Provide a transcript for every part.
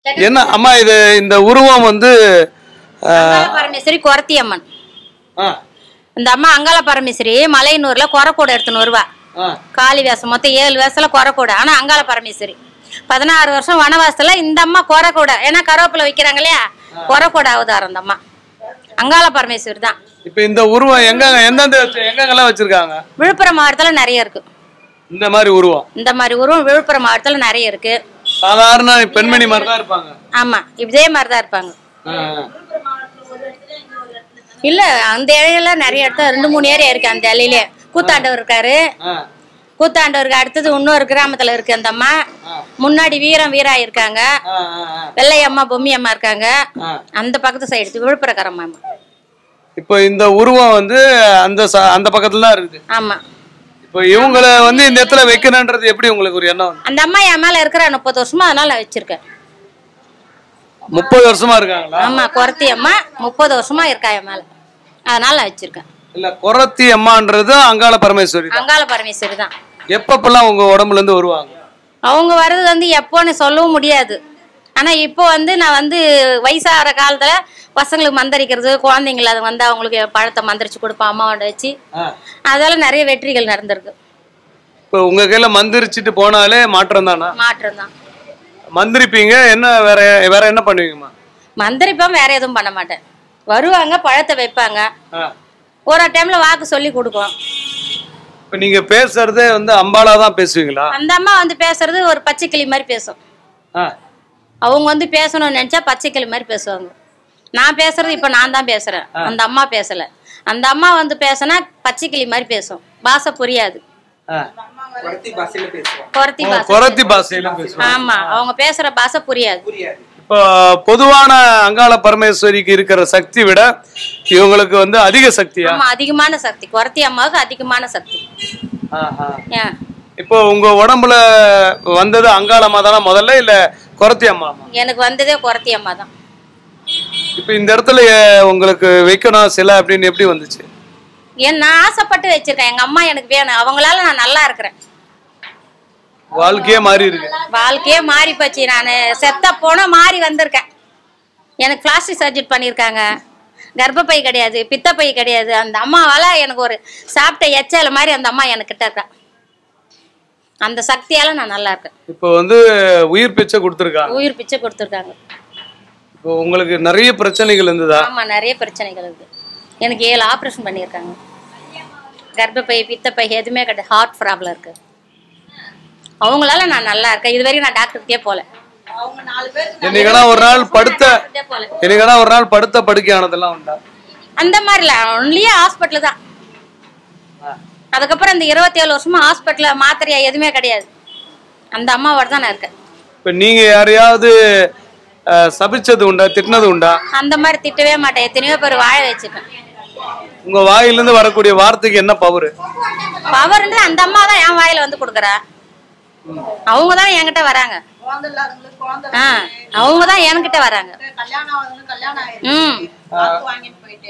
என்ன அம்மா இது இந்த உருவம் வந்து அங்காள பரமேஸ்வரி குரத்தி அம்மன் ஆ, இந்த அம்மா அங்காள பரமேஸ்வரி மலையனூர்ல குறக்கூட எடுத்துன்னு வருவா ஆ, காளி வேஷம் மொத்தம் ஏழு வேஷத்துல குறக்கூட ஆனா அங்காள பரமேஸ்வரி பதினாறு வருஷம் வனவாசத்துல இந்த அம்மா குறக்கூட ஏன்னா கருவேப்பிலை வைக்கிறாங்க இல்லையா குறக்கூட அவதாரம் இந்த அம்மா அங்காள பரமேஸ்வரி தான் இப்ப இந்த உருவம் எங்க எந்தெந்த வச்சு- எங்கெங்கெல்லாம் வச்சிருக்காங்க விழுப்புரம் மாவட்டத்துல நிறைய இருக்கு இந்த மாதிரி உருவம் இந்த மாதிரி உருவம் விழுப்புரம் மாவட்டத்துல நிறைய இருக்கு சாதாரண பெண்மணி மாதிரி தான் இருப்பாங்க ஆமா இதே மாதிரி தான் இருப்பாங்க ஆ, ஆ. இல்ல அந்த இலையில நிறைய இடத்துல ரெண்டு மூணு ஏரியா இருக்கு அந்த இலையிலே கூத்தாண்டவர் இருக்காரு ஆ, கூத்தாண்டவருக்கு அடுத்தது இன்னொரு கிராமத்துல இருக்கு அந்த அம்மா முன்னாடி வீரம் வீரா இருக்காங்க ஆ, ஆ, ஆ. வெள்ளையம்மா பொம்மி அம்மா இருக்காங்க ஆ. அந்த பக்கத்து சைடு விழுப்புரக்காரம்மா அம்மா இப்போ இந்த உருவம் வந்து அந்த ச- அந்த பக்கத்துல தான் இருக்குது ஆமா இப்போ இவங்கள வந்து இந்த இடத்துல வைக்கணுன்றது எப்படி உங்களுக்கு ஒரு எண்ணம் வந்து அந்த அம்மா என் மேல இருக்கிற முப்பது வருஷமா அதனால நான் வச்சிருக்கேன் முப்பது வருஷமா இருக்காங்களா ஆமா குரத்தி அம்மா முப்பது வருஷமா இருக்கா என் மேல அதனால நான் வச்சிருக்கேன் இல்ல குரத்தி அம்மான்றது அங்காள பரமேஸ்வரி தான் அங்காள பரமேஸ்வரி தான் எப்பப்பெல்லாம் உங்க உடம்புல இருந்து வருவாங்க அவங்க வர்றது வந்து எப்போன்னு சொல்லவும் முடியாது ஆனா இப்போ வந்து நான் வந்து வயசாகிற காலத்துல பசங்களுக்கு மந்தரிக்கிறது குழந்தைங்கள அது வந்து அவங்களுக்கு பழத்தை மந்திரிச்சு கொடுப்பேன் அம்மாவோட வச்சு ஆ. அதெல்லாம் நிறைய வெற்றிகள் நடந்திருக்கு இப்போ உங்க கையில மந்திரிச்சிட்டு போனாலே மாற்றம் தானா மாற்றம் தான் மந்திரிப்பீங்க என்ன வேற வேற என்ன பண்ணுவீங்கம்மா மந்திரிப்பேன் வேற எதுவும் பண்ண மாட்டேன் வருவாங்க பழத்தை வைப்பாங்க ஆ. ஒரு டைம்ல வாக்கு சொல்லி கொடுக்கும் இப்போ நீங்க பேசுறதே வந்து அம்பாலா தான் பேசுவீங்களா அந்த அம்மா வந்து பேசுறது ஒரு பச்சை கிளி மாதிரி பேசும் ஆ. அவங்க வந்து பேசணும்னு நினைச்சா பச்சை கிளி மாதிரி பேசுவாங்க நான் பேசுறது இப்ப நான் தான் பேசுறேன் அந்த அம்மா பேசல அந்த அம்மா வந்து பேசினா பச்சை கிளி மாதிரி பேசும் பாஷை புரியாது ஆ. குரத்தி ஓ, பாஷை குரத்தி பாஷையில பேசுவாங்க ஆமா அவங்க பேசுற பாஷை புரியாது இப்போ பொதுவான அங்காள பரமேஸ்வரிக்கு இருக்கிற சக்தி விட இவங்களுக்கு வந்து அதிக சக்தியா ஆமா அதிகமான சக்தி குரத்தி அம்மாவுக்கு அதிகமான சக்தி ஆஹா. ஏன் இப்போ உங்க உடம்புல வந்தது அங்காளம்மா தானா முதல்ல இல்ல குரத்தி அம்மா எனக்கு வந்ததே குரத்தி அம்மா தான் இப்போ இந்த இடத்துல எ- உங்களுக்கு வைக்கணும் சிலை அப்படின்னு எப்படி வந்துச்சு ஏன் நான் ஆசைப்பட்டு வச்சிருக்கேன் எங்க அம்மா எனக்கு வேணும் அவங்களால நான் நல்லா இருக்கிறேன் வாழ்க்கையே மாறி இருக்கு வாழ்க்கையே மாறி போச்சு நான் செத்த போனா மாறி வந்திருக்கேன் எனக்கு பிளாஸ்டிக் சர்ஜரி பண்ணியிருக்காங்க கர்ப்பப்பை கிடையாது பித்தப்பை கிடையாது அந்த அம்மாவால எனக்கு ஒரு சாப்பிட்ட எச்சல மாதிரி அந்த அம்மா எனக்கிட்ட இருக்கா அந்த சக்தியால நான் நல்லா இருக்கேன் இப்போ வந்து உயிர் பிச்சை கொடுத்துருக்காங்க உயிர் பிச்சை கொடுத்துருக்காங்க இப்போ உங்களுக்கு நிறைய பிரச்சனைகள் இருந்ததா ஆமா நிறைய பிரச்சனைகள் இருக்கு எனக்கு ஏழு ஆப்ரேஷன் பண்ணியிருக்காங்க கர்ப்பப்பை பித்தப்பை எதுவுமே கிடையாது ஹார்ட் ப்ராப்ளம் இருக்கு அவங்களால நான் நல்லா இருக்கேன் இது வரைக்கும் நான் டாக்டருக்கே போல என்னைக்கான ஒரு நாள் படுத்த டாக்டருக்கே போல என்னைக்கான ஒரு நாள் படுத்த படுக்கையானதெல்லாம் உண்டா அந்த மாதிரில ஒன்லியே ஹாஸ்பிட்டல் தான் அதுக்கப்புறம் இந்த இருபத்தி ஏழு வருஷமா ஹாஸ்பிட்டல்ல மாத்திரையா எதுவுமே கிடையாது அந்த அம்மாவோட தான் நான் இருக்கேன் இப்போ நீங்க யாரையாவது அஹ், சபிச்சது உண்டா திட்டினது உண்டா அந்த மாதிரி திட்டவே மாட்டேன் எத்தனையோ பேர் வாழ வச்சிருக்கேன் உங்க வாயிலிருந்து வரக்கூடிய வார்த்தைக்கு என்ன பவர் பவர்ன்றது அந்த அம்மா தான் என் வாயில வந்து கொடுக்குறா அவங்க தான் என்கிட்ட வராங்க குழந்தை இல்லாதவங்களுக்கு குழந்தை ஆ அவங்க தான் என்கிட்ட வராங்க கல்யாணம் ஆகுதுன்னு கல்யாணம் ஆயிருக்கு ம் வாக்கு வாங்கிட்டு போயிட்டு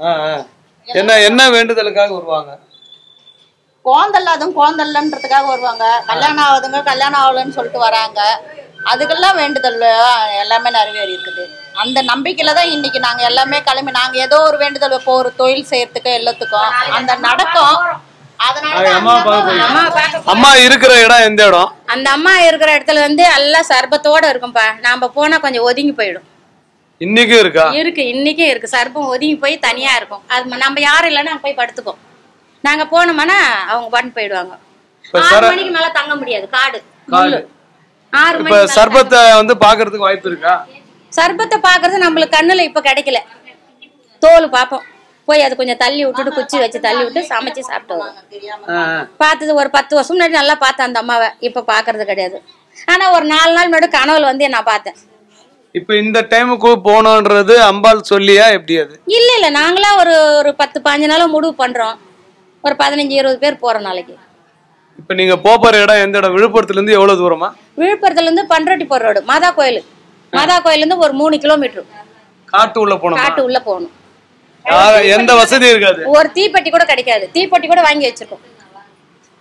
என்ன என்ன வேண்டுதலுக்காக வருவாங்க குழந்தை இல்லாதவங்க குழந்தை இல்லைன்றதுக்காக வருவாங்க கல்யாணம் ஆகுதுங்க கல்யாணம் ஆகலன்னு சொல்லிட்டு வராங்க அதுக்கெல்லாம் வேண்டுதல் எல்லாமே நிறைவேறி இருக்குது அந்த நம்பிக்கையில தான் இன்னைக்கு நாங்க எல்லாமே கிளம்பி நாங்க ஏதோ ஒரு வேண்டுதல் வைப்போம் ஒரு தொழில் செய்யறதுக்கு எல்லாத்துக்கும் அந்த நடக்கும் அதனால தான் அம்மா பார்க்க போய் அம்மா பார்க்க அம்மா இருக்கிற இடம் எந்த இடம் அந்த அம்மா இருக்கிற இடத்துல வந்து எல்லாம் சர்பத்தோட இருக்கும்பா நாம போனா கொஞ்சம் ஒதுங்கி போயிடும் இன்னைக்கும் இருக்கா இருக்கு இன்னைக்கும் இருக்கு சர்ப்பம் ஒதுங்கி போய் தனியா இருக்கும் அது ம- நம்ம யாரும் இல்லைன்னா அங்க போய் படுத்துக்கோம் நாங்க போனோம்னா அவங்க பண்ணி போயிடுவாங்க இப்ப ஆறு சர- மணிக்கு மேல தங்க முடியாது காடு காடு. முள்ளு. ஆறு இப்ப மணிக்கு மேல சர்பத்தை வந்து பாக்குறதுக்கு வாய்ப்பு இருக்கா சர்பத்தை பாக்குறது நம்மளுக்கு கண்ணுல இப்ப கிடைக்கல தோல் பார்ப்போம் போய் அது கொஞ்சம் தள்ளி விட்டுட்டு குச்சி வச்சு தள்ளி விட்டு சமைச்சு சாப்பிட்டு வரும் ஆ, பார்த்தது ஒரு பத்து வருஷம் முன்னாடி நல்லா பார்த்தேன் அந்த அம்மாவை இப்ப பாக்குறது கிடையாது ஆனா ஒரு நாலு நாள் முன்னாடி கனவுல வந்து நான் பார்த்தேன் இப்ப இந்த டைமுக்கு போகணுன்றது அம்பாள் சொல்லியா எப்படி அது இல்ல இல்ல நாங்களா ஒரு ஒரு பத்து பாஞ்சு நாள் முடிவு பண்றோம் ஒரு பதினஞ்சு இருபது பேர் போறோம் நாளைக்கு இப்ப நீங்க போற இடம் எந்த இடம் விழுப்புரத்துல இருந்து எவ்வளவு தூரமா விழுப்புரத்துல இருந்து பண்ருட்டிப்பூர் ரோடு மாதா கோயில் மாதா கோயில்ல இருந்து ஒரு மூணு கிலோமீட்டர் காட்டு உள்ள போனோமா காட்டு உள்ள போகணும் யார- எந்த வசதி இருக்காது ஒரு தீப்பெட்டி கூட கிடைக்காது தீப்பெட்டி கூட வாங்கி வச்சிருக்கோம்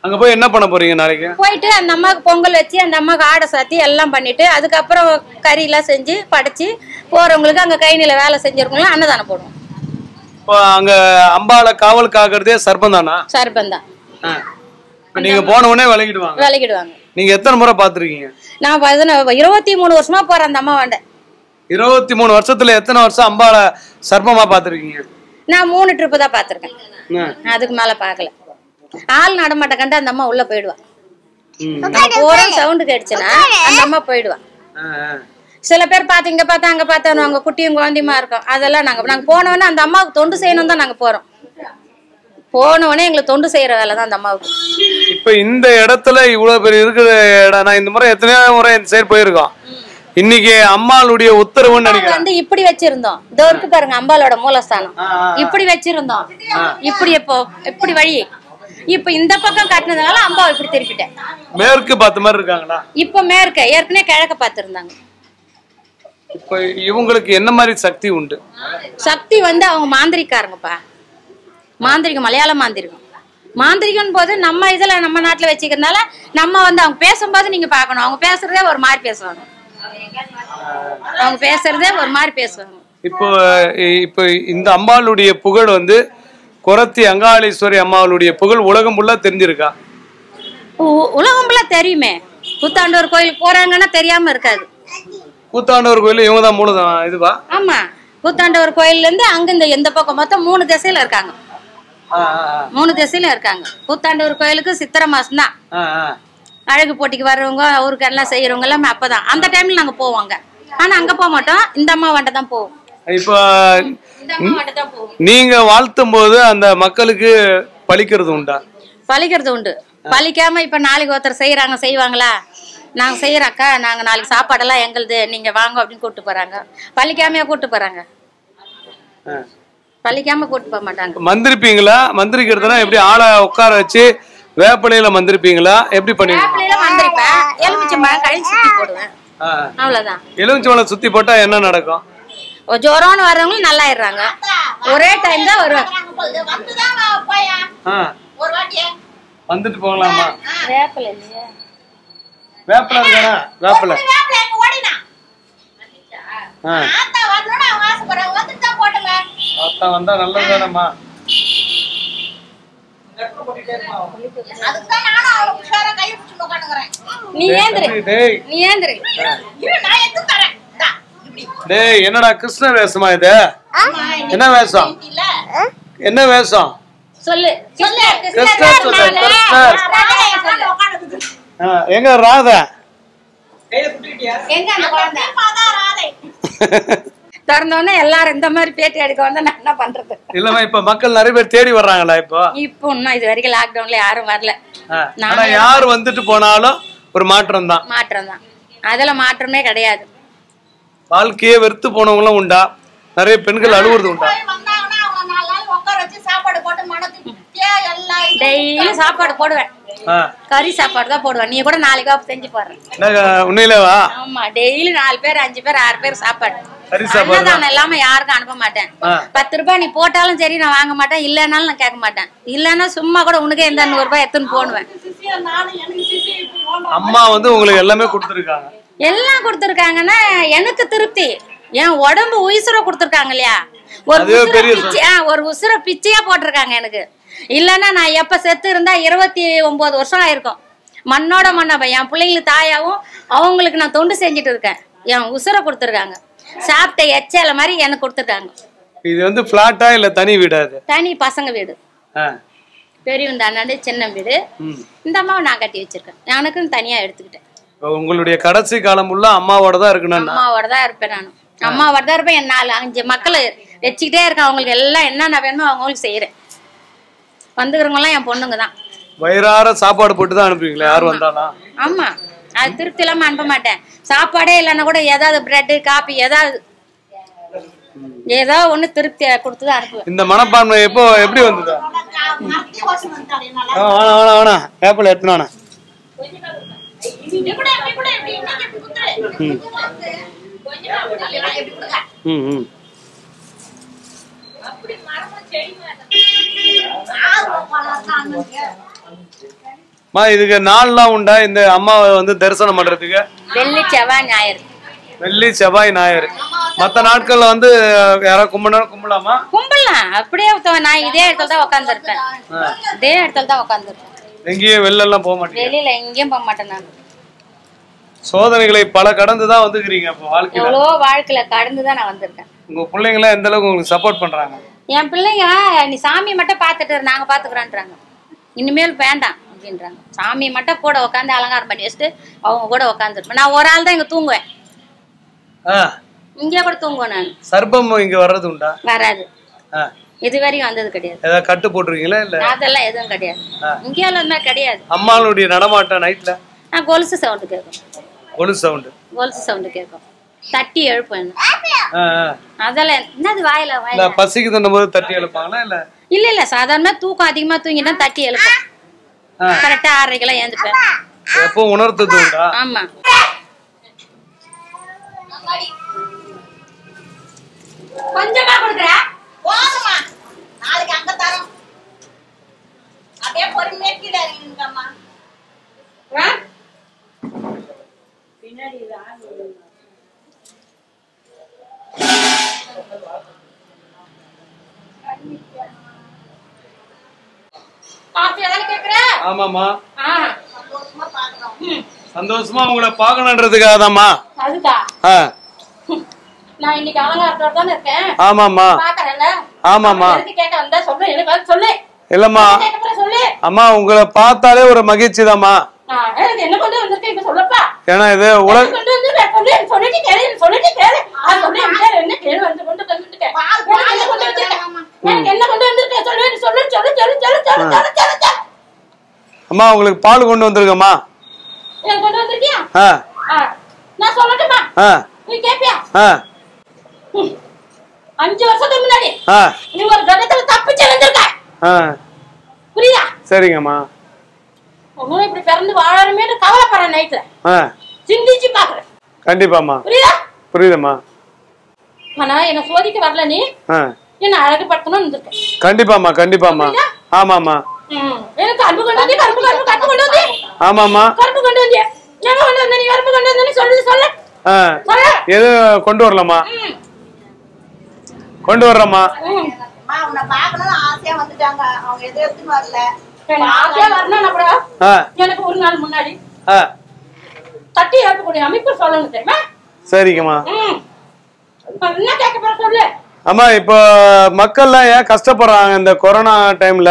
அங்க போய் என்ன பண்ண போறீங்க நாளைக்கு போயிட்டு அந்த அம்மாவுக்கு பொங்கல் வச்சு அந்த அம்மாவுக்கு ஆடை சாத்தி எல்லாம் பண்ணிட்டு அதுக்கப்புறம் கறியெல்லாம் செஞ்சு படைச்சு போறவங்களுக்கு அங்க கைநில வேலை செஞ்சிருக்கவங்களும் அன்னதானம் போடுவோம் இப்போ அங்க அம்பாளை காவல் காக்கிறதே சர்ப்பம் தானா சர்பந்தான் இப்ப நீங்க போன உடனே விலகிடுவாங்க விலகிடுவாங்க நீங்க எத்தனை முறை பார்த்திருக்கீங்க நான் பதின இருபத்தி மூணு வருஷமா போறேன் அந்த அம்மா வேண்ட இருபத்தி மூணு வருஷத்துல எத்தனை வருஷம் அம்பாளை சர்ப்பமா பார்த்திருக்கீங்க நான் மூணு ட்ரிப்பு தான் பார்த்துருக்கேன் ம். அதுக்கு மேல பார்க்கல ஆள் நடமாட்ட கண்டு அந்த அம்மா உள்ள போயிடுவா ம். நம்ம போற சவுண்டு கேட்டுச்சுன்னா அந்த அம்மா போயிடுவா ஆ, ஆ. சில பேர் பார்த்து இங்க பார்த்தா அங்க பார்த்தா அவங்க குட்டியும் குழந்தையுமா இருக்கும் அதெல்லாம் நாங்க நாங்க போனவொடனே அந்த அம்மாவுக்கு தொண்டு செய்யணும் தான் நாங்க போறோம் போனவொடனே எங்களுக்கு தொண்டு செய்யற வேலை தான் அந்த அம்மாவுக்கு இப்ப இந்த இடத்துல இவ்வளவு பெரிய இருக்கிற இடம் நான் இந்த முறை எத்தனையோ முறை இந்த சைடு போயிருக்கோம் இன்னைக்கு அம்மாளுடைய உத்தரவுன்னு நினைக்கிறேன் வந்து இப்படி வச்சிருந்தோம் இதோ இருக்கு பாருங்க அம்பாலோட மூலஸ்தானம் இப்படி வச்சிருந்தோம் இப்படி இப்போ இப்படி வழி இப்ப இந்த பக்கம் கட்டினதுனால அம்பாவை இப்படி திருப்பிட்டேன் மேற்கு பார்த்த மாதிரி இருக்காங்களா இப்ப மேற்க ஏற்கனவே கிழக்க பார்த்திருந்தாங்க இப்ப இவங்களுக்கு என்ன மாதிரி சக்தி உண்டு சக்தி வந்து அவங்க மாந்திரிக்காரங்கப்பா மாந்திரிகம் மலையாள மாந்திரிகம் மாந்திரிகம் போது நம்ம இதுல நம்ம நாட்டுல வச்சுக்கிறதுனால நம்ம வந்து அவங்க பேசும்போது நீங்க பார்க்கணும் அவங்க பேசுறதே ஒரு மாதிரி பேசுவாங்க அவங்க பேசுறதே ஒரு மாதிரி பேசுவாங்க இப்போ இப்போ இந்த அம்பாளுடைய புகழ் வந்து குரத்தி அங்காளீஸ்வரி அம்மாளுடைய புகழ் உலகம் ஃபுல்லா தெரிஞ்சிருக்கா உ- உலகம் ஃபுல்லா தெரியுமே புத்தாண்டவர் கோயிலுக்கு போறாங்கன்னா தெரியாம இருக்காது கூத்தாண்டவர் கோயில் இவங்க தான் மூலதான் இதுவா ஆமா கூத்தாண்டவர் கோயில்ல இருந்து அங்க இந்த எந்த பக்கம் மொத்தம் மூணு திசையில இருக்காங்க ஆ, ஆ, மூணு திசையில இருக்காங்க கூத்தாண்டவர் கோயிலுக்கு சித்திரை மாசம் தான் ஆ, ஆ. அழகு போட்டிக்கு வர்றவங்க அவருக்கு எல்லாம் செய்யறவங்க எல்லாமே அப்பதான் அந்த டைம்ல நாங்க போவாங்க ஆனா அங்க போக மாட்டோம் இந்த அம்மா வண்ட தான் போவோம் இப்போ இந்த அம்மா வண்ட தான் போவோம் நீங்க வாழ்த்தும் போது அந்த மக்களுக்கு பலிக்கிறது உண்டா பழிக்கிறது உண்டு பழிக்காம இப்ப நாளைக்கு ஒருத்தர் செய்யறாங்க செய்வாங்களா நாங்க செய்யறோம் அக்கா நாங்க நாளைக்கு சாப்பாடெல்லாம் எங்களுது நீங்க வாங்க அப்படின்னு கூட்டு போறாங்க பழிக்காமையா கூட்டு போறாங்க ஆ. பழிக்காம கூட்டு போக மாட்டாங்க மந்திரிப்பீங்களா மந்திரிக்கிறதுனா எப்படி ஆளை உட்கார வச்சு வேப்பிலையில மந்திரிப்பீங்களா எப்படி பண்ணுவீங்க வேப்பிலையில வந்திருப்பேன் எலுமிச்சம்பழம் கழிச்சு சுத்தி போடுவேன் ஆ. அவ்வளவுதான் எலுமிச்சம்பழம் சுத்தி போட்டா என்ன நடக்கும் ஒரு ஜுரம்னு வர்றவங்களும் நல்லாயிடுறாங்க ஒரே டைம் தான் வருவாங்க வந்துதான் போயா ஆ. ஒரு வாட்டி வந்துட்டு போகலாமா வேப்பிலை இல்லையா வேப்பிலை இருக்கானா வேப்பிலை வேப்பில எங்க ஓடினா ஆ ஆத்தா வரணும்னு அவங்க ஆசைப்படுறாங்க வந்துட்டு தான் போட்டுங்க அத்தான் வந்தா நல்லது தானம்மா அதுக்கு தான் நானும் அவளை உஷாரா கை பிடிச்சு உட்காந்துக்கிறேன் நீ ஏந்திரு டேய் நீ ஏந்திரு இரு நான் எடுத்து தரேன் இந்தா, இப்படி டேய் என்னடா கிருஷ்ண வேஷமா இது என்ன வேஷம் இல்ல என்ன வேஷம் சொல்லு சொல்லு கிருஷ்ணர் சொல்லு கிருஷ்ணர் உட்காந்துக்குது ஆ, எங்க ராதா எங்க அந்த குழந்தை அதான் ராதை திறந்தோடனே எல்லாரும் இந்த மாதிரி பேட்டி எடுக்க வந்தா நான் என்ன பண்றது இல்லம்மா இப்ப மக்கள் நிறைய பேர் தேடி வர்றாங்களா இப்போ இப்போ இன்னும் இது வரைக்கும் லாக்டவுன்ல யாரும் வரல ஆ, ஆனா யார் வந்துட்டு போனாலும் ஒரு மாற்றம் தான் மாற்றம் தான் அதுல மாற்றமே கிடையாது வாழ்க்கையே வெறுத்து போனவங்களும் உண்டா நிறைய பெண்கள் அழுவுறது உண்டா போய் வந்தாங்கன்னா அவங்க நாலு நாள் உட்கார வச்சு சாப்பாடு போட்டு மனத்து திருப்தியா எல்லாம் இது டெய்லி சாப்பாடு போடுவேன் ஆ, கறி சாப்பாடு தான் போடுவேன் நீ கூட நாளைக்கா செஞ்சு போடுறேன் என்னங்க, உண்மையிலேவா ஆமா டெய்லி நாலு பேர் அஞ்சு பேர் ஆறு பேர் சாப்பாடு கறி சாப்பாடு தான். அன்னதானம் இல்லாம யாருக்கும் அனுப்ப மாட்டேன் ஆ. பத்து ரூபாய் நீ போட்டாலும் சரி நான் வாங்க மாட்டேன் இல்லைனாலும் நான் கேட்க மாட்டேன் இல்லைன்னா சும்மா கூட உனக்கே இந்த நூறு ரூபாய் எடுத்துன்னு போடுவேன் சிசியா நானும் எனக்கு சிசி இப்படி ஓடுறோம். அம்மா வந்து உங்களுக்கு எல்லாமே கொடுத்துருக்காங்க எல்லாம் கொடுத்துருக்காங்கன்னா எனக்கு திருப்தி என் உடம்பு உயிசுர கொடுத்துருக்காங்க இல்லையா ஒரு அதுவே உசுரை பெரிய பிச்சை- ஆ, ஒரு உசுர பிச்சையா போட்டிருக்காங்க எனக்கு இல்லைன்னா நான் எப்ப செத்து இருந்தா இருபத்தி ஒன்பது வருஷம் ஆயிருக்கும் மண்ணோட மண்ணா என் பிள்ளைங்களுக்கு தாயாவும் அவங்களுக்கு நான் தொண்டு செஞ்சுட்டு இருக்கேன் என் உசுரை கொடுத்துருக்காங்க சாப்பிட்ட எச்சல மாதிரி எனக்கு கொடுத்துருக்காங்க இது வந்து பிளாட்டா இல்ல தனி வீடா இது தனி பசங்க வீடு ஆ, பெரியவன் தாண்டாண்டு சின்ன வீடு ம். இந்த அம்மாவை நான் கட்டி வச்சிருக்கேன் எனக்குன்னு தனியா எடுத்துக்கிட்டேன் இப்ப உங்களுடைய கடைசி காலம் ஃபுல்லா அம்மாவோட தான் இருக்கணும்னா அம்மாவோட தான் இருப்பேன் நான் அம்மாவோட தான் இருப்பேன் என் நாலு அஞ்சு மக்களை வச்சுக்கிட்டே இருக்கேன் அவங்களுக்கு எல்லாம் என்னென்ன வேணுமோ அவங்களுக்கு செய்யறேன் வந்துக்கிறவங்கலாம் என் பொண்ணுங்க தான் வயிறார சாப்பாடு போட்டு தான் அனுப்புவீங்களா யார் வந்தாலும் ஆமா அது திருப்தி இல்லாம அனுப்ப மாட்டேன் சாப்பாடே இல்லைன்னா கூட ஏதாவது பிரெட்டு காபி ஏதாவது ஏதோ ஒண்ணு திருப்தி கொடுத்து தான் அனுப்புவேன் இந்த மனப்பான்மை எப்போ எப்படி வந்தது மரத்தி வாசம் வந்துட்டாரு நல்லா ஆ, வேணாம் வேணாம் வேணாம் வேப்பில எடுத்துனானே இப்படி கூட இப்படி கூட இப்படி இன்னைக்கு இப்படி குத்துரு கொஞ்சம் அப்படி இல்லை, இப்படி கொடுங்க ம் ம் அப்படி மரமும் செடி மேல ஆர்வம் பழம் தான் அண்ணனுக்கு. மா இதுக்கு நாள்லாம் உண்டா இந்த அம்மாவை வந்து தரிசனம் பண்றதுக்கு வெள்ளி செவ்வாய் ஞாயிறு வெள்ளி செவ்வாய் ஞாயிறு மற்ற நாட்கள்ல வந்து யாராவது கும்பிடணும் கும்பிடலாமா கும்பிடலாம் அப்படியே உத்த- நான் இதே இடத்துல தான் உட்காந்துருப்பேன் இதே இடத்துல தான் உட்காந்துருப்பேன் எங்கேயும் வெளில எல்லாம் போக மாட்டீங்க வெளியில எங்கேயும் போக மாட்டேன் நான் சோதனைகளை பல கடந்து தான் வந்துக்கிறீங்க இப்போ வாழ்க்கையில எவ்வளோ வாழ்க்கையில கடந்து தான் நான் வந்திருக்கேன் உங்க பிள்ளைங்களாம் எந்த அளவுக்கு உங்களுக்கு சப்போர்ட் பண்றாங்க என் பிள்ளைங்க நீ சாமியை மட்டும் பார்த்துட்டு இரு, நாங்க பாத்துக்கிறோன்றாங்க இனிமேல் வேண்டாம் அப்படின்றாங்க சாமியை மட்டும் கூட உட்காந்து அலங்காரம் பண்ணி வச்சுட்டு அவங்க கூட உட்காந்துருப்பேன் நான் ஒரு ஆள் தான் இங்க தூங்குவேன் ஆ இங்கே கூட தூங்குவேன் நான் சர்ப்பம் இங்க வர்றது உண்டா வராது ஆ இது வரையும் வந்தது கிடையாது ஏதாவது கட்டு போட்டிருக்கீங்களா இல்ல அதெல்லாம் எதுவும் கிடையாது இங்கேயால இருந்தா கிடையாது அம்மாளுடைய நடமாட்டம் நைட்ல நான் கொலுசு சவுண்டு கேட்கும் ஒலு சவுண்டு கொலுசு சவுண்டு கேட்கும் தட்டி எழுப்பேன் ஆ ஆ. அதெல்லாம் என்னது வாயில இல்ல வாயில பசிக்கு தண்ணும் போது தட்டி எழுப்பாங்களா இல்ல இல்ல இல்ல சாதாரணமா தூக்கம் அதிகமா தூங்கினா தட்டி எழுப்பேன் ஆ. கரெக்டா ஆறரைக்கெல்லாம் ஏந்துப்பேன் எப்போ உணர்த்தது உண்டா ஆமா கொஞ்சமா கொடுக்குற போதுமா நாளைக்கு அங்க தரோம் அப்படியே பொறுமையா கீழே இறங்கிங்கம்மா காஃபி தானே கேக்குற ஆமாமா ஆ சந்தோஷமா பாக்குறோம் சந்தோஷமா உங்களை பார்க்கணுன்றதுக்காக தான்மா அதுக்கா ஆ நான் இன்னைக்கு அலங்காரத்தோட தானே இருக்கேன் ஆமாம்மா பாக்குறேன்ல ஆமாம்மா எதுக்கு கேட்க வந்தா சொல்லு எனக்கு வந்து சொல்லு இல்லம்மா கேட்க போற சொல்லு அம்மா உங்களை பார்த்தாலே ஒரு மகிழ்ச்சி தாம்மா ஆ, எனக்கு என்ன கொண்டு வந்திருக்க இப்ப சொல்லப்பா ஏன்னா இது உலக என்ன கொண்டு வந்து சொல்லு எனக்கு சொல்லிட்டு கேளு எனக்கு சொல்லிட்டு கேளு ஆ சொல்லு என் பேர் என்ன கேளு வந்து கொண்டு வந்துருக்க எனக்கு என்ன கொண்டு வந்திருக்க எனக்கு என்ன கொண்டு வந்திருக்க சொல்லு எனக்கு சொல்லு சொல்லு சொல்லு சொல்லு சொல்லு சொல்லு சொல்லு சொல்லு அம்மா உங்களுக்கு பால் கொண்டு வந்திருக்கம்மா எனக்கு கொண்டு வந்திருக்கியா ஆ ஆ நான் சொல்லட்டுமா ஆ நீ கேப்பியா ஆ ம். அஞ்சு வருஷத்துக்கு முன்னாடி ஆ நீ ஒரு கணத்துல தப்பிச்சு வந்திருக்க ஆ புரியுதா சரிங்கம்மா உன்னும் இப்படி பிறந்து வாழறமேனு கவலைப்படுறேன் நைட்ல ஆ சிந்திச்சு பாக்குறேன் கண்டிப்பாம்மா புரியுதா புரியுதும்மா ஆனா என்ன சோதிக்க வரல நீ ஆ என்ன அழகுபடுத்தணும்னு இருந்திருக்க கண்டிப்பாம்மா கண்டிப்பாம்மா ஆமாம்மா ம். எனக்கு கரும்பு கொண்டு வந்து கரும்பு கரும்பு கரும்பு கொண்டு வந்து ஆமாம்மா கரும்பு கொண்டு வந்து எங்க கொண்டு வந்த நீ கரும்பு கொண்டு வந்து சொல்லு சொல்லு ஆ சொல்லு எது கொண்டு வரலாமா ம். கொண்டு வர்றேம்மா ம். அம்மா உன்னை பார்க்கணும்னு ஆசையா வந்துட்டாங்க அவங்க எதுவும் எடுத்துன்னு வரல எனக்கு ஆசையா வரணும்னா கூட ஆ எனக்கு ஒரு நாள் முன்னாடி ஆ தட்டி ஏற்பக்கூடிய அமைப்பு சொல்லணும் தெரியுமா சரிங்கம்மா ம். இப்ப என்ன கேட்க போற சொல்லு அம்மா இப்போ மக்கள்லாம் ஏன் கஷ்டப்படுறாங்க இந்த கொரோனா டைம்ல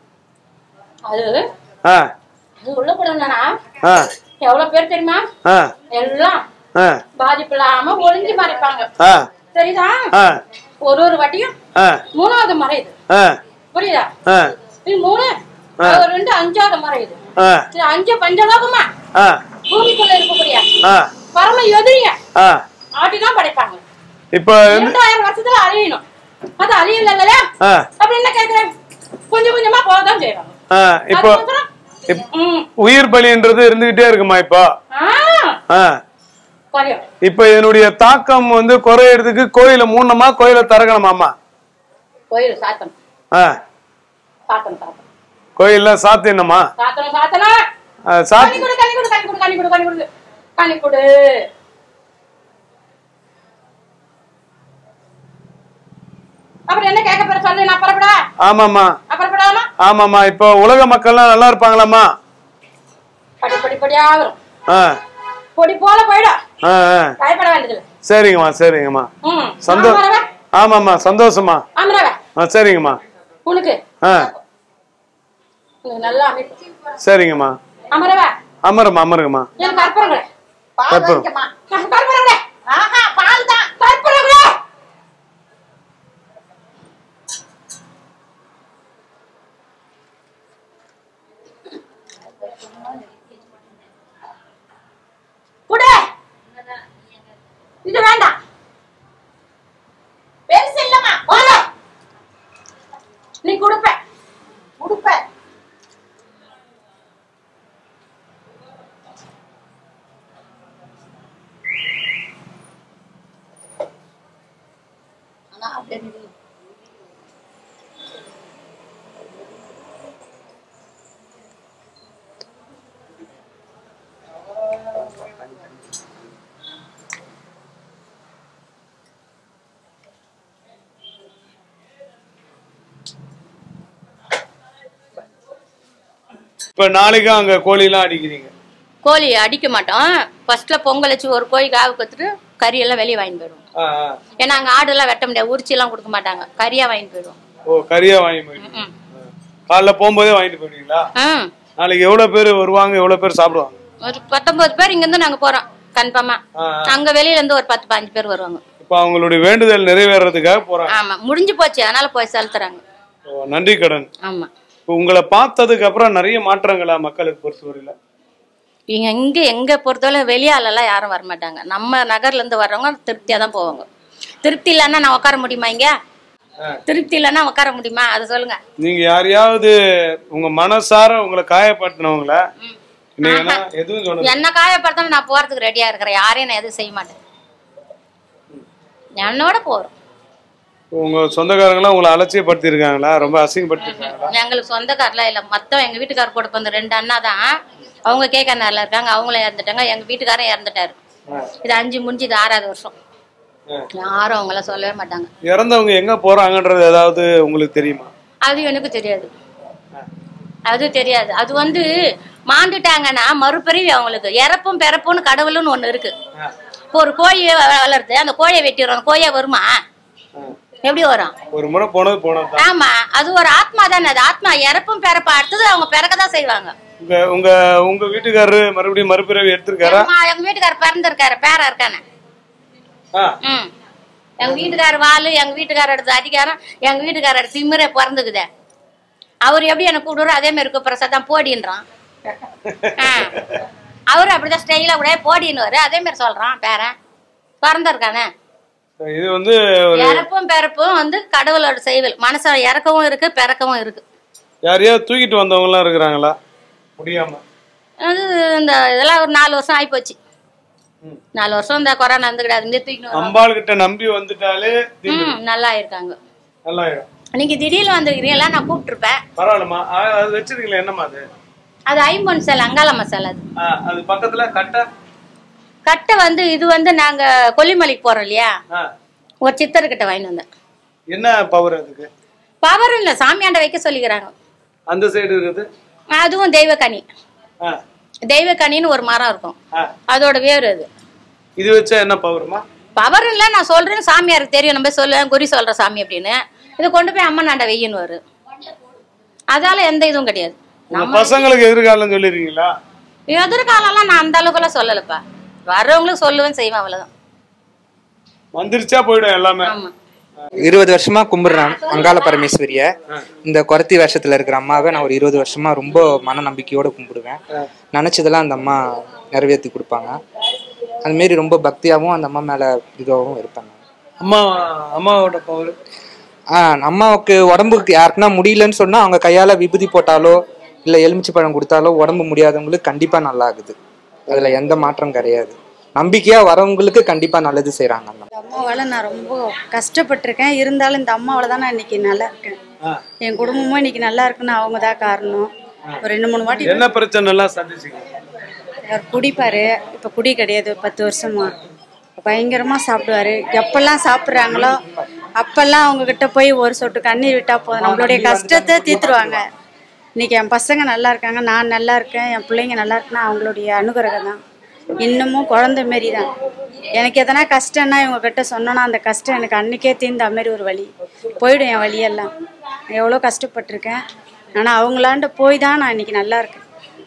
அது ஆ அது உள்ள போடணும்னா ஆ எவ்வளவு பேர் தெரியுமா ஆ எல்லாம் ஆ பாதிப்பு இல்லாம ஒளிஞ்சு மறைப்பாங்க ஆ தெரியுதா ஆ ஒரு ஒரு வாட்டியும் ஆ மூணாவது மறையுது ஆ புரியுதா ஆ இது மூணு அது ரெண்டு அஞ்சாவது மறையுது ஆ இது அஞ்சு பஞ்சலோகமா ஆ பூமிக்குள்ள இருக்கக்கூடிய ஆ பரம எதிரிங்க ஆ ஆட்டிதான் படைப்பாங்க இப்போ இரண்டாயிரம் வருஷத்துல அழியணும் அது அழியல ஆ அப்படி என்ன கேக்குறேன் கொஞ்சம் கொஞ்சமா போகதான் செய்வாங்க ஆ இப்போ அதுக்கப்புறம், இப்- ம், உயிர் பலின்றது இருந்துகிட்டே இருக்குமா இப்போ ஆ, ஆ குறையும் இப்போ இதனுடைய தாக்கம் வந்து குறையறதுக்கு கோயிலை மூடணுமா கோயிலை திறக்கணுமாம்மா கோயில் சாத்தணும் ஆ சாத்தணும் சாத்தணும் கோயில்லாம் சாத்திடணுமா சாத்தணும் சாத்தணும் ஆ, கனி சாத்தி கொடு கனி கொடு கனி கொடு கனி கொடு கனி கொடு கனி கொடு அப்புறம் என்ன கேட்க போற சொல்லு நான் புறப்படா ஆமாம்மா அப்புறப்படாமா ஆமாம்மா இப்போ உலக மக்கள்லாம் நல்லா இருப்பாங்களாம்மா படி படி படியா வரும் ஆ பொடி போல போயிடும் ஆ ஆ பயப்பட வேண்டியதில்லை சரிங்கம்மா சரிங்கம்மா ம் சந்தோ ஆமரவ ஆமாம்மா சந்தோஷமா ஆமரவ ஆ சரிங்கம்மா உனக்கு ஆ உனக்கு நல்ல அமைப்பு சரிங்கம்மா அமரவ அமருமா அமருங்கம்மா எனக்கு கற்பூரம் கூட பால் கற்பூரம். வாங்கிக்கம்மா கற்பூரம் கூட ஆஹா பால் தான் கற்பூரம் கூட குடு இது வேண்டாம் பெருசு இல்லம்மா போதும். நீ கொடுப்ப கொடுப்பேன் ஆனா அப்படியே நில்லு. இப்ப நாளைக்கும் அங்க கோழி எல்லாம் அடிக்கிறீங்க கோழி அடிக்க மாட்டோம் ஃபர்ஸ்ட்ல பொங்கல் வச்சு ஒரு கோழி காவு கொடுத்துட்டு கறியெல்லாம் வெளியே வாங்கிட்டு போயிடுவோம் ஆ, ஆ. ஏன்னா அங்கே ஆடுலாம் வெட்ட முடியாது உரிச்சிலாம் கொடுக்க மாட்டாங்க கறியாக வாங்கிட்டு போயிடுவோம் ஓ கறியா வாங்கி போயிடுங்க ம் காலைல போகும்போதே வாங்கிட்டு போயிடுவீங்களா ம் நாளைக்கு எவ்வளவு பேர் வருவாங்க எவ்வளவு பேர் சாப்பிடுவாங்க ஒரு பத்தொன்பது பேர் இங்கேருந்து நாங்கள் போகிறோம் கன்ஃபார்மாக ஆ, அங்கே வெளியிலேருந்து ஒரு பத்து பாஞ்சு பேர் வருவாங்க இப்ப அவங்களுடைய வேண்டுதல் நிறைவேறதுக்காக போறாங்க ஆமாம் முடிஞ்சு போச்சு அதனால போய் செலுத்துறாங்க ஓ, நன்றி கடன் ஆமாம் இப்போ உங்களை பார்த்ததுக்கு அப்புறம் நிறைய மாற்றங்களா மக்களுக்கு பொறுத்தவரையில இங்க இங்கே எங்கே பொறுத்தவரை வெளியாலெல்லாம் யாரும் வரமாட்டாங்க நம்ம நகர்லேருந்து வர்றவங்க திருப்தியாக தான் போவாங்க திருப்தி இல்லைன்னா நான் உட்கார முடியுமா இங்கே திருப்தி இல்லைன்னா உட்கார முடியுமா அதை சொல்லுங்க நீங்க யாரையாவது உங்க மனசார உங்களை காயப்படுத்தினவங்கள நீங்கன்னா எதுவும் சொல்லுங்க என்ன காயப்படுத்தாலும் நான் போகிறதுக்கு ரெடியாக இருக்கிறேன் யாரையும் நான் எதுவும் செய்ய மாட்டேன் என்னோட போகிறோம் உங்க சொந்தக்காரங்களாம் உங்களை அலட்சியப்படுத்தி இருக்காங்களா ரொம்ப அசிங்கப்படுத்திருக்காங்களா எங்களுக்கு சொந்தக்காரெலாம் இல்லை மொத்தம் எங்கள் வீட்டுக்காரர் கூட பிறந்த ரெண்டு அண்ணா தான் அவங்க கேக்கனாரில் இருக்காங்க அவங்களும் இறந்துட்டாங்க எங்கள் வீட்டுக்காரரும் இறந்துட்டாரு இது அஞ்சு முடிஞ்சு இது ஆறாவது வருஷம் யாரும் அவங்களாம் சொல்லவே மாட்டாங்க இறந்தவங்க எங்க போறாங்கன்றது ஏதாவது உங்களுக்கு தெரியுமா அது எனக்கு தெரியாது அது தெரியாது அது வந்து மாண்டுட்டாங்கன்னா மறுபிறவி அவங்களுக்கு இறப்பும் பிறப்பும்னு கடவுள்னு ஒண்ணு இருக்கு இப்போ ஒரு கோழி வ- வளருது அந்த கோழியை வெட்டிடுறோம் கோழியா வருமா எப்படி வரும் ஒரு முறை போனது போனது ஆமா அது ஒரு ஆத்மா தானே அது ஆத்மா இறப்பும் பிறப்பா அடுத்தது அவங்க பிறக்க தான் செய்வாங்க உங்க உங்க உங்க வீட்டுக்காரரு மறுபடியும் மறுபிறவி எடுத்திருக்காரா அம்மா, எங்க வீட்டுக்காரர் பிறந்திருக்காரு பேரா இருக்கானே ஆ, ம் எங்க வீட்டுக்காரர் வாலு எங்க வீட்டுக்காரர் எடுத்த அதிகாரம் எங்க வீட்டுக்காரர் எடுத்து திமிரே பிறந்துக்குதே அவர் எப்படி எனக்கு கூடுறோ அதே மாதிரி இருக்கு பிரசாத் போடின்றான் ஆ. அவரு அப்படிதான் ஸ்டைலா கூட போடின்னு அதே மாதிரி சொல்றான் பேரன் பிறந்திருக்கானே இது வந்து ஒரு இறப்பும் பிறப்பும் வந்து கடவுளோட செய்வல் மனச இறக்கவும் இருக்கு பிறக்கவும் இருக்கு யாரையாவது தூக்கிட்டு வந்தவங்க எல்லாம் இருக்கிறாங்களா முடியாம அது இந்த இதெல்லாம் ஒரு நாலு வருஷம் ஆயிப்போச்சு நாலு வருஷம் இந்த கொரோனா இருந்துக்கிடாது இந்த தூக்கின்னு வரோம். அம்பாள் கிட்ட நம்பி வந்துட்டாலே ம் நல்லா இருக்காங்க நல்லா ஆயிடும் நீங்க திடீர்னு வந்துக்கிறீங்களா நான் கூப்பிட்டுருப்பேன் பரவாயில்லம்மா ஆ, அது வச்சிருக்கீங்களா என்னம்மா அது அது ஐம்பொன் சேலை அங்காள மசாலா அது ஆ, அது பக்கத்துல கட்டை கட்டை வந்து இது வந்து நாங்க கொல்லிமலைக்கு போறோம் இல்லையா ஆ, ஒரு சித்தர்கிட்ட வாங்கிட்டு வந்தேன் என்ன பவர் அதுக்கு பவர் இல்ல சாமியாண்ட வைக்க சொல்லிக்கிறாங்க அந்த சைடு இருக்குது அதுவும் தெய்வக்கனி ஆ, தெய்வக்கனின்னு ஒரு மரம் இருக்கும் ஆ. அதோட வேர் அது இது வச்சா என்ன பவருமா பவர் இல்ல நான் சொல்றேன்னு சாமியாருக்கு தெரியும் நம்ம சொல்லுவேன் குறி சொல்ற சாமி அப்படின்னு இதை கொண்டு போய் அம்மன் நாண்ட வெய்யின்னு வரும் அதால எந்த இதுவும் கிடையாது உங்க பசங்களுக்கு எதிர்காலம் சொல்லிருக்கீங்களா எதிர்காலம்லாம் நான் அந்த அளவுக்குலாம் சொல்லலப்பா வர்றவங்களுக்கு சொல்லுவேன் செய்வேன் அவ்வளவுதான் வந்துருச்சா போயிடும் எல்லாமே ஆமா இருபது வருஷமா கும்பிடுறேன் அங்காள பரமேஸ்வரிய இந்த குறத்தி வருஷத்துல இருக்கிற அம்மாவை நான் ஒரு இருபது வருஷமா ரொம்ப மன நம்பிக்கையோட கும்பிடுவேன் நினைச்சதெல்லாம் அந்த அம்மா நிறைவேற்றி கொடுப்பாங்க அது மாரி ரொம்ப பக்தியாகவும் அந்த அம்மா மேல இதுவாகவும் இருப்பேன் நான். அம்மா அம்மாவோட பவர் ஆ அம்மாவுக்கு உடம்புக்கு யாருக்குன்னா முடியலன்னு சொன்னா அவங்க கையால விபூதி போட்டாலோ இல்ல எலுமிச்சை பழம் கொடுத்தாலோ உடம்பு முடியாதவங்களுக்கு கண்டிப்பா நல்லா ஆகுது அதுல எந்த மாற்றம் கிடையாது நம்பிக்கையா வரவங்களுக்கு கண்டிப்பா நல்லது செய்றாங்க அந்த அம்மா. இந்த அம்மாவால் நான் ரொம்ப கஷ்டப்பட்டிருக்கேன் இருந்தாலும் இந்த அம்மாவால் தான் நான் இன்னைக்கு நல்லா இருக்கேன் என் குடும்பமும் இன்னைக்கு நல்லா இருக்குன்னு அவங்க தான் காரணம் ஒரு ரெண்டு மூணு வாட்டி என்ன பிரச்சனை எல்லாம் சந்திச்சீங்க அவர் குடிப்பாரு இப்போ குடி கிடையாது ஒரு பத்து வருஷமா பயங்கரமா சாப்பிடுவாரு எப்பெல்லாம் சாப்பிட்றாங்களோ அப்பெல்லாம் அவங்க கிட்ட போய் ஒரு சொட்டு கண்ணீர் விட்டா போதும் நம்மளுடைய கஷ்டத்தை தீர்த்துருவாங்க இன்னைக்கு என் பசங்க நல்லா இருக்காங்க நான் நல்லா இருக்கேன் என் பிள்ளைங்க நல்லா இருக்குன்னா அவங்களுடைய அனுகிரகம் தான் இன்னமும் குழந்தை மாரி தான் எனக்கு எதனா கஷ்டம்னா இவங்க கிட்ட சொன்னோன்னா அந்த கஷ்டம் எனக்கு அன்னைக்கே தீர்ந்த மாதிரி ஒரு வழி போயிடும் என் வழியெல்லாம் எவ்வளோ கஷ்டப்பட்டிருக்கேன் ஆனால் அவங்களாண்ட போய் தான் நான் இன்னைக்கு நல்லா இருக்கேன்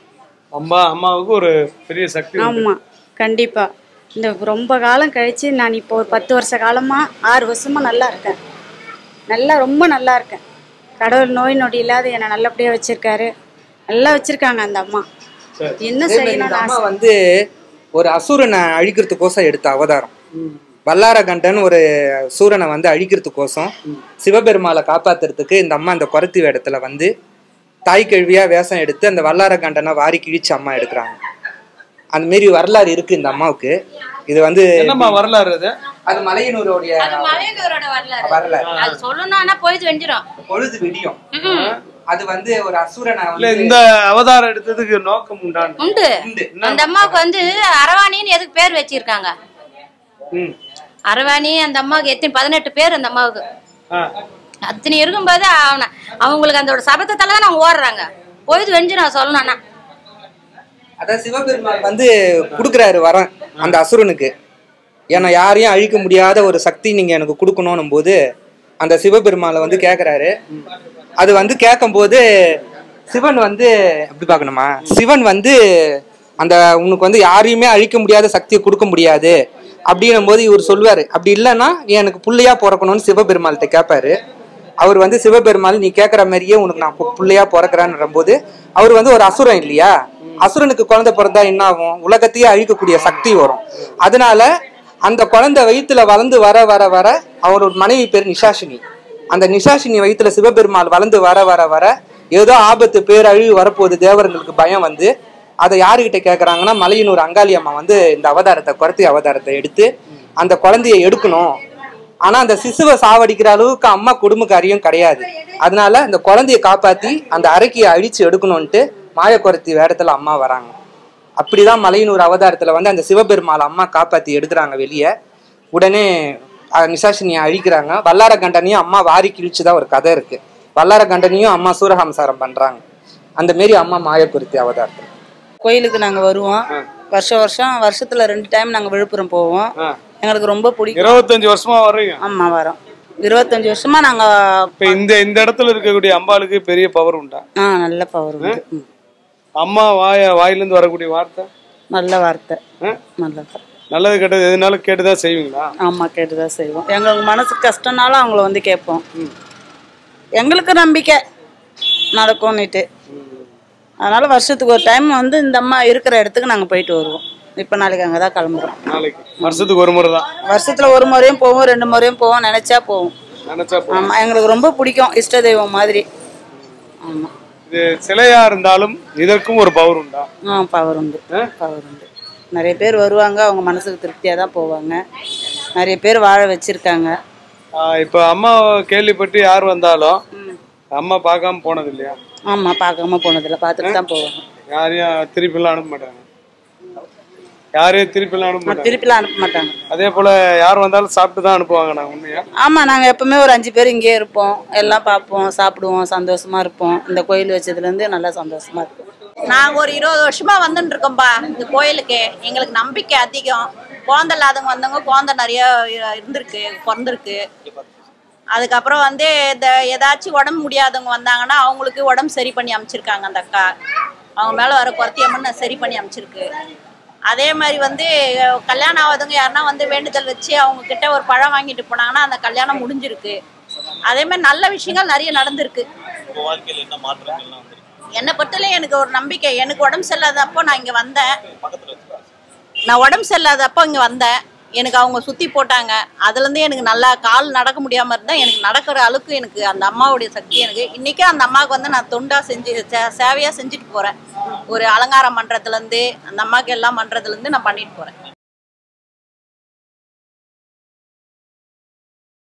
அம்மா அம்மாவுக்கு ஒரு பெரிய சக்தி உண்டு. ஆமாம் கண்டிப்பாக இந்த ரொம்ப காலம் கழித்து நான் இப்போ ஒரு பத்து வருஷ காலமாக ஆறு வருஷமாக நல்லா இருக்கேன் நல்லா ரொம்ப நல்லா இருக்கேன் கடவுள் நோய் நொடி இல்லாத என்னை நல்லபடியாக வச்சுருக்காரு நல்லா வச்சுருக்காங்க அந்த அம்மா என்ன அதே மாதிரி இந்த செய்யணும்னு அம்மா ஆசை வந்து ஒரு அசுரனை அழிக்கிறதுக்கோசம் எடுத்த அவதாரம் வல்லாரகண்டன் ஒரு சூரனை வந்து அழிக்கிறதுக்கோசம் சிவபெருமாளை காப்பாத்துறதுக்கு இந்த அம்மா இந்த குரத்தி வேடத்துல வந்து தாய் கழுவியா வேஷம் எடுத்து அந்த வல்லாரகண்டனை வாரி கிழிச்சு அம்மா எடுக்கிறாங்க அந்த மாரி வரலாறு இருக்கு இந்த அம்மாவுக்கு இது வந்து என்னம்மா வரலாறு அது அது மலையனூருடைய அது மலையனூரோட வரலாறு வரலாறு அது சொல்லணும்னா போயிட்டு வெஞ்சிரும் பொழுது விடியும் அது வந்து ஒரு அசுரனை இல்ல வந்து இந்த அவதாரம் எடுத்ததுக்கு நோக்கம் உண்டான உண்டு உண்டு. அந்த அம்மாவுக்கு வந்து அரவாணின்னு எதுக்கு பேர் வச்சிருக்காங்க ம் அரவாணி அந்த அம்மாவுக்கு எத்தனை பதினெட்டு பேர் அந்த அம்மாவுக்கு ஆ அத்தனை இருக்கும்போது அவன அவங்களுக்கு அந்த ஒரு சபத்தத்தால தான் அவங்க ஓடுறாங்க பொழுது வெஞ்சு நான் சொல்லணும்னா அதான் சிவபெருமான் வந்து கொடுக்குறாரு வரம் அந்த அசுரனுக்கு ஏன்னா யாரையும் அழிக்க முடியாத ஒரு சக்தி நீங்க எனக்கு கொடுக்கணும் போது அந்த சிவபெருமானை வந்து கேக்குறாரு அது வந்து கேட்கும்போது சிவன் வந்து எப்படி பார்க்கணுமா சிவன் வந்து அந்த உனக்கு வந்து யாரையுமே அழிக்க முடியாத சக்தியை கொடுக்க முடியாது அப்படின்னும் போது இவர் சொல்லுவாரு அப்படி இல்லைன்னா நீ எனக்கு புள்ளையா பிறக்கணும்னு சிவபெருமாள்கிட்ட கேட்பாரு அவர் வந்து சிவபெருமாள் நீ கேட்குற மாதிரியே உனக்கு நான் பு- புள்ளையா பிறக்கிறேன்ற போது அவர் வந்து ஒரு அசுரன் இல்லையா அசுரனுக்கு குழந்தை பிறந்தா என்ன ஆகும் உலகத்தையே அழிக்கக்கூடிய சக்தி வரும் அதனால அந்த குழந்தை வயித்துல வளர்ந்து வர வர வர அவரோட மனைவி பேர் நிஷாஷினி அந்த நிஷாஷினி வயித்துல சிவபெருமாள் வளர்ந்து வர வர வர ஏதோ ஆபத்து பேரழிவு வரப்போகுது தேவர்களுக்கு பயம் வந்து அதை யாருகிட்ட கேட்குறாங்கன்னா மலையனூர் அங்காளி அம்மா வந்து இந்த அவதாரத்தை குறத்தி அவதாரத்தை எடுத்து அந்த குழந்தைய எடுக்கணும் ஆனா அந்த சிசுவை சாவடிக்கிற அளவுக்கு அம்மா குடும்பக்காரியும் கிடையாது அதனால அந்த குழந்தைய காப்பாத்தி அந்த அரைக்கியை அழிச்சு எடுக்கணும்ட்டு மாயக்குறத்தி வேடத்துல அம்மா வராங்க அப்படிதான் மலையனூர் அவதாரத்துல வந்து அந்த சிவபெருமாள் அம்மா காப்பாத்தி எடுக்கிறாங்க வெளியே உடனே அஹ், நிசாஷினியை அழிக்கிறாங்க வல்லார கண்டனையும் அம்மா வாரி கிழிச்சுதான் ஒரு கதை இருக்கு வல்லார கண்டனையும் அம்மா சூரஹம்சாரம் பண்றாங்க அந்த மாரி அம்மா மாயக்குருத்தி அவதாரத்துல கோயிலுக்கு நாங்க வருவோம் வருஷம் வருஷம் வருஷத்துல ரெண்டு டைம் நாங்க விழுப்புரம் போவோம் ஆ. எங்களுக்கு ரொம்ப பிடிக்கும் இருபத்தஞ்சு வருஷமா வர்றீங்க ஆமா வரோம் இருபத்தஞ்சு வருஷமா நாங்க இப்ப இந்த இந்த இடத்துல இருக்கக்கூடிய அம்பாளுக்கு பெரிய பவர் உண்டா ஆ நல்ல பவர் உண்டு ம். அம்மா வாய வாயிலிருந்து வரக்கூடிய வார்த்தை நல்ல வார்த்தை ஆ? நல்ல வார்த்தை நல்லது கெட்டது எதுனாலும் கேட்டுதான் செய்வீங்களா ஆமா கேட்டுதான் செய்வோம் எங்களுக்கு மனசுக்கு கஷ்டம்னாலும் அவங்கள வந்து கேட்போம் எங்களுக்கு நம்பிக்கை நடக்கும்னுட்டு அதனால வருஷத்துக்கு ஒரு டைம் வந்து இந்த அம்மா இருக்கிற இடத்துக்கு நாங்க போயிட்டு வருவோம் இப்போ நாளைக்கு அங்கே தான் கிளம்புறோம் நாளைக்கு வருஷத்துக்கு ஒரு முறை தான் வருஷத்துல ஒரு முறையும் போவோம் ரெண்டு முறையும் போவோம் நினைச்சா போவோம் நினைச்சா போதும். ஆமா எங்களுக்கு ரொம்ப பிடிக்கும் இஷ்ட தெய்வம் மாதிரி ஆமா இது சிலையா இருந்தாலும் இதற்கும் ஒரு பவர் உண்டா ஆ பவர் உண்டு பவர் உண்டு நிறைய பேர் வருவாங்க அவங்க மனசுக்கு திருப்தியாக தான் போவாங்க நிறைய பேர் வாழ வச்சிருக்காங்க ஆஹ் இப்ப அம்மா கேள்விப்பட்டு யார் வந்தாலும் அம்மா பார்க்காம போனது இல்லையா ஆமா பார்க்காம போனதில்ல பார்த்துட்டு தான் போவாங்க யாரையும் திருப்பிலாம் அனுப்ப மாட்டாங்க யாரையும் திருப்பிலாம் அனுப்ப மாட்டாங்க திருப்பிலாம் அனுப்ப மாட்டாங்க அதே போல யார் வந்தாலும் சாப்பிட்டு தான் அனுப்புவாங்க நான் உண்மையா ஆமா நாங்க எப்பவுமே ஒரு அஞ்சு பேர் இங்கேயே இருப்போம் எல்லாம் பார்ப்போம் சாப்பிடுவோம் சந்தோஷமா இருப்போம் இந்த கோயில் வச்சதுல இருந்து நல்லா சந்தோஷமா இருப்போம் நாங்க ஒரு இருபது வருஷமா வந்துட்டு இருக்கோம்பா இந்த கோயிலுக்கு எங்களுக்கு நம்பிக்கை அதிகம் குழந்தை இல்லாதவங்க வந்தவங்க குழந்தை நிறைய இ- இருந்திருக்கு பிறந்திருக்கு அதுக்கப்புறம் வந்து இந்த ஏதாச்சும் உடம்பு முடியாதவங்க வந்தாங்கன்னா அவங்களுக்கு உடம்பு சரி பண்ணி அமைச்சிருக்காங்க அந்த அக்கா அவங்க மேல வர குறத்தியம்மன் சரி பண்ணி அமைச்சிருக்கு அதே மாதிரி வந்து அஹ், கல்யாணம் ஆகாதவங்க யாருன்னா வந்து வேண்டுதல் வச்சு அவங்க கிட்ட ஒரு பழம் வாங்கிட்டு போனாங்கன்னா அந்த கல்யாணம் முடிஞ்சிருக்கு அதே மாதிரி நல்ல விஷயங்கள் நிறைய நடந்திருக்கு என்னை பொறுத்தவரை எனக்கு ஒரு நம்பிக்கை எனக்கு உடம்பு சரியில்லாதப்போ நான் இங்கே வந்தேன் நான் உடம்பு சரியில்லாதப்போ இங்கே வந்தேன் எனக்கு அவங்க சுற்றி போட்டாங்க அதுலேருந்து எனக்கு நல்லா கால் நடக்க முடியாமல் இருந்தால் எனக்கு நடக்கிற அளவுக்கு எனக்கு அந்த அம்மாவுடைய சக்தி எனக்கு இன்றைக்கும் அந்த அம்மாவுக்கு வந்து நான் தொண்டாக செஞ்சு சே- சேவையாக செஞ்சுட்டு போகிறேன் ஒரு அலங்காரம் பண்ணுறதுலேருந்து அந்த அம்மாவுக்கு எல்லாம் பண்ணுறதுலேருந்து நான் பண்ணிட்டு போகிறேன்